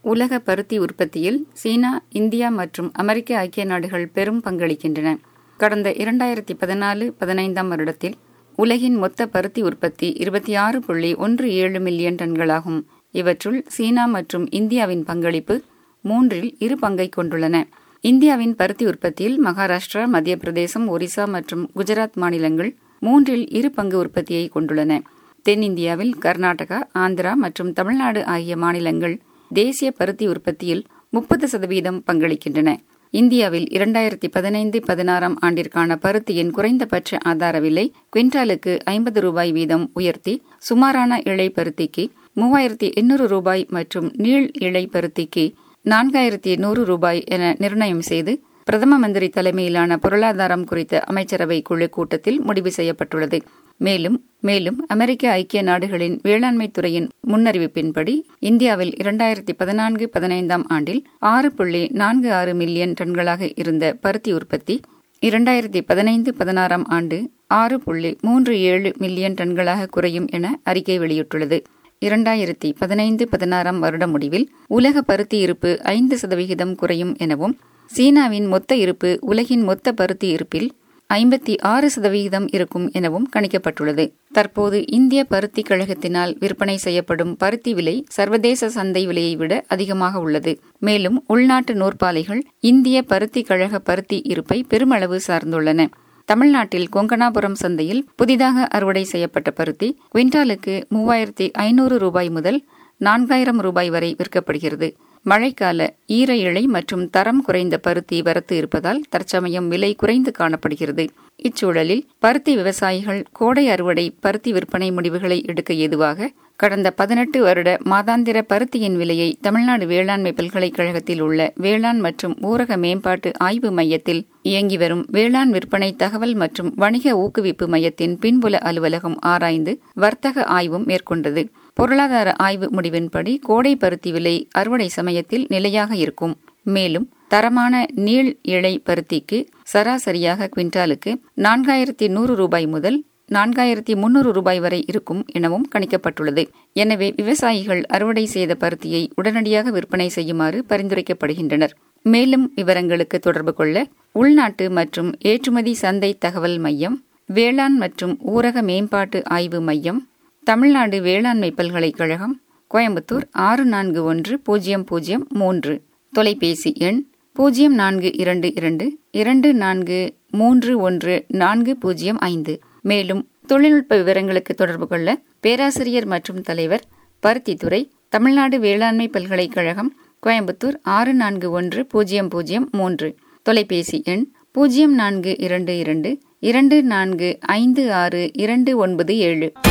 உலக பருத்தி உற்பத்தியில் சீனா இந்தியா மற்றும் அமெரிக்க ஐக்கிய நாடுகள் பெரும் பங்களிக்கின்றன கடந்த இரண்டாயிரத்தி பதினாலு பதினைந்தாம் வருடத்தில் உலகின் மொத்த பருத்தி உற்பத்தி இருபத்தி ஆறு புள்ளி ஒன்று ஏழு மில்லியன் டன்களாகும் இவற்றுள் சீனா மற்றும் இந்தியாவின் பங்களிப்பு மூன்றில் இரு பங்கை கொண்டுள்ளன இந்தியாவின் பருத்தி உற்பத்தியில் மகாராஷ்டிரா மத்திய பிரதேசம் ஒரிசா மற்றும் குஜராத் மாநிலங்கள் மூன்றில் இரு பங்கு உற்பத்தியை கொண்டுள்ளன தென்னிந்தியாவில் கர்நாடகா ஆந்திரா மற்றும் தமிழ்நாடு ஆகிய மாநிலங்கள் தேசிய பருத்தி உற்பத்தியில் முப்பது சதவீதம் பங்களிக்கின்றன இந்தியாவில் இரண்டாயிரத்தி பதினைந்து பதினாறாம் ஆண்டிற்கான பருத்தியின் குறைந்தபட்ச ஆதார விலை குவிண்டாலுக்கு ஐம்பது ரூபாய் வீதம் உயர்த்தி சுமாரான இழை பருத்திக்கு மூவாயிரத்தி எண்ணூறு ரூபாய் மற்றும் நீள் இழை பருத்திக்கு நான்காயிரத்தி நூறு ரூபாய் என நிர்ணயம் செய்து பிரதம மந்திரி தலைமையிலான பொருளாதாரம் குறித்த அமைச்சரவை குழு கூட்டத்தில் முடிவு செய்யப்பட்டுள்ளது மேலும் மேலும் அமெரிக்க ஐக்கிய நாடுகளின் வேளாண்மை துறையின் முன்னறிவிப்பின்படி இந்தியாவில் இரண்டாயிரத்தி பதினான்கு பதினைந்தாம் ஆண்டில் ஆறு புள்ளி நான்கு ஆறு மில்லியன் டன்களாக இருந்த பருத்தி உற்பத்தி இரண்டாயிரத்தி பதினைந்து பதினாறாம் ஆண்டு ஆறு புள்ளி மூன்று ஏழு மில்லியன் டன்களாக குறையும் என அறிக்கை வெளியிட்டுள்ளது இரண்டாயிரத்தி பதினைந்து பதினாறாம் வருட முடிவில் உலக பருத்தி இருப்பு ஐந்து சதவிகிதம் குறையும் எனவும் சீனாவின் மொத்த இருப்பு உலகின் மொத்த பருத்தி இருப்பில் ஐம்பத்தி ஆறு சதவிகிதம் இருக்கும் எனவும் கணிக்கப்பட்டுள்ளது தற்போது இந்திய பருத்தி கழகத்தினால் விற்பனை செய்யப்படும் பருத்தி விலை சர்வதேச சந்தை விலையை விட அதிகமாக உள்ளது மேலும் உள்நாட்டு நூற்பாலைகள் இந்திய பருத்தி கழக பருத்தி இருப்பை பெருமளவு சார்ந்துள்ளன தமிழ்நாட்டில் கொங்கனாபுரம் சந்தையில் புதிதாக அறுவடை செய்யப்பட்ட பருத்தி குவிண்டாலுக்கு மூவாயிரத்தி ஐநூறு ரூபாய் முதல் நான்காயிரம் ரூபாய் வரை விற்கப்படுகிறது மழைக்கால ஈர இழை மற்றும் தரம் குறைந்த பருத்தி வரத்து இருப்பதால் தற்சமயம் விலை குறைந்து காணப்படுகிறது இச்சூழலில் பருத்தி விவசாயிகள் கோடை அறுவடை பருத்தி விற்பனை முடிவுகளை எடுக்க ஏதுவாக கடந்த பதினெட்டு வருட மாதாந்திர பருத்தியின் விலையை தமிழ்நாடு வேளாண்மை பல்கலைக்கழகத்தில் உள்ள வேளாண் மற்றும் ஊரக மேம்பாட்டு ஆய்வு மையத்தில் இயங்கி வரும் வேளாண் விற்பனை தகவல் மற்றும் வணிக ஊக்குவிப்பு மையத்தின் பின்புல அலுவலகம் ஆராய்ந்து வர்த்தக ஆய்வும் மேற்கொண்டது பொருளாதார ஆய்வு முடிவின்படி கோடை பருத்தி விலை அறுவடை சமயத்தில் நிலையாக இருக்கும் மேலும் தரமான நீள் இழை பருத்திக்கு சராசரியாக குவிண்டாலுக்கு நான்காயிரத்தி நூறு ரூபாய் முதல் நான்காயிரத்தி முன்னூறு ரூபாய் வரை இருக்கும் எனவும் கணிக்கப்பட்டுள்ளது எனவே விவசாயிகள் அறுவடை செய்த பருத்தியை உடனடியாக விற்பனை செய்யுமாறு பரிந்துரைக்கப்படுகின்றனர் மேலும் விவரங்களுக்கு தொடர்பு கொள்ள உள்நாட்டு மற்றும் ஏற்றுமதி சந்தை தகவல் மையம் வேளாண் மற்றும் ஊரக மேம்பாட்டு ஆய்வு மையம் தமிழ்நாடு வேளாண்மை பல்கலைக்கழகம் கோயம்புத்தூர் ஆறு நான்கு ஒன்று பூஜ்ஜியம் பூஜ்ஜியம் மூன்று தொலைபேசி எண் பூஜ்ஜியம் நான்கு இரண்டு இரண்டு இரண்டு நான்கு மூன்று ஒன்று நான்கு பூஜ்ஜியம் ஐந்து மேலும் தொழில்நுட்ப விவரங்களுக்கு தொடர்பு கொள்ள பேராசிரியர் மற்றும் தலைவர் பருத்தித்துறை தமிழ்நாடு வேளாண்மை பல்கலைக்கழகம் கோயம்புத்தூர் ஆறு நான்கு ஒன்று பூஜ்ஜியம் பூஜ்ஜியம் மூன்று தொலைபேசி எண் பூஜ்ஜியம் நான்கு இரண்டு இரண்டு இரண்டு நான்கு ஐந்து ஆறு இரண்டு ஒன்பது ஏழு